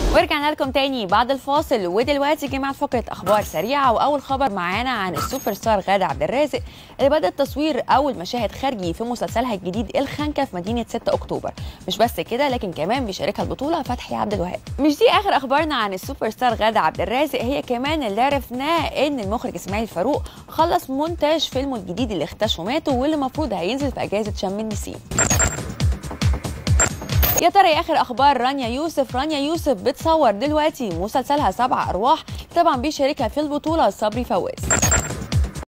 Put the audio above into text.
ورجعنا لكم تاني بعد الفاصل ودلوقتي جماعة فقرة أخبار سريعة وأول خبر معانا عن السوبر ستار غادة عبد الرازق اللي بدأت تصوير أول مشاهد خارجي في مسلسلها الجديد الخنكة في مدينة 6 أكتوبر مش بس كده لكن كمان بيشاركها البطولة فتحي عبد الوهاب مش دي آخر أخبارنا عن السوبر ستار غادة عبد الرازق هي كمان اللي عرفناه إن المخرج إسماعيل فاروق خلص مونتاج فيلمه الجديد اللي اختشوا ماتوا واللي المفروض هينزل في أجازة شم النسيم يا ترى يا اخر اخبار رانيا يوسف رانيا يوسف بتصور دلوقتي مسلسلها سبع ارواح طبعا بيشاركها في البطوله صبري فواز